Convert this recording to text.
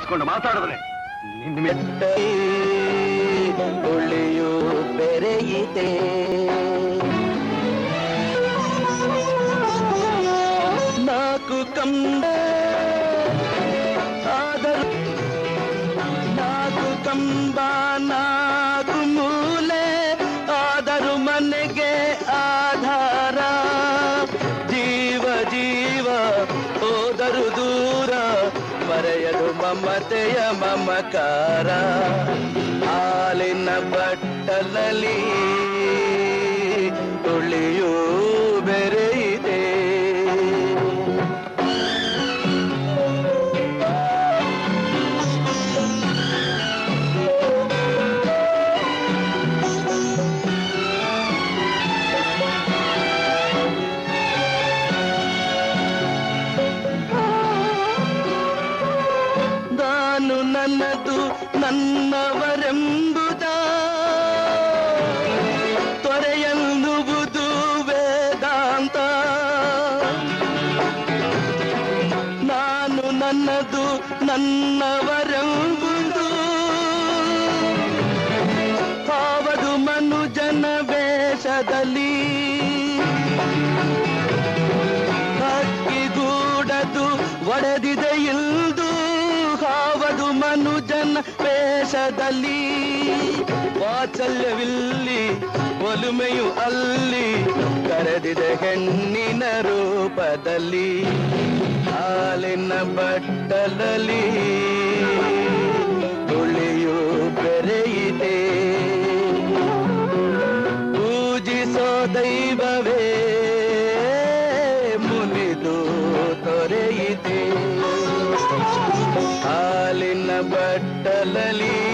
ಇಸ್ಕೊಂಡು ಮಾತಾಡಿದ್ರೆ ನಿನ್ನ ಮೇಲೆ ಒಳ್ಳೆಯೋ ಬೆರೆಯಿದೆ ನಾಲ್ಕು ಕಂಬ ಆದರೂ ನಾಲ್ಕು ಕಂಬ ನಾಲ್ಕು ಮೂಲೆ ಆದರೂ ಮನೆಗೆ ಆಧಾರ ಜೀವ ಜೀವ ಹೋದರು ದೂರ ಮರೆಯದು ಮಮತೆಯ ಮಮಕಾರ ಹಾಲಿನ ಬಟ್ಟಲಲ್ಲಿ ತುಳಿಯೂ ಬೆರೆಯಿದೆ ನಾನು ನನ್ನದು ನನ್ನವರೆಂಬುದ ತೊರೆಯನ್ನುವುದು ವೇದಾಂತ ನಾನು ನನ್ನದು ನನ್ನವರೆಂಬುದು ಹಾವದು ಮನುಜನ ವೇಷದಲ್ಲಿ ಹಕ್ಕಿಗೂಡದು ಒಡೆದಿದೆ ಇಲ್ದು ಹಾವದು ಮನುಜನ ವೇಷದಲ್ಲಿ ವಾತ್ಸಲ್ಯವಿಲ್ಲಿ ಒಲುಮೆಯು ಅಲ್ಲಿ ಕರೆದಿದೆ ಹೆಣ್ಣಿನ ರೂಪದಲ್ಲಿ ಹಾಲಿನ ಬಟ್ಟಲಲ್ಲಿ ತುಳಿಯು ಬೆರೆಯಿದೆ ಪೂಜಿಸೋ ದೈವವೇ ಮುನಿದು ತೊರೆಯಿದೆ ಹಾಲಿನ ಬಟ್ಟಲಲ್ಲಿ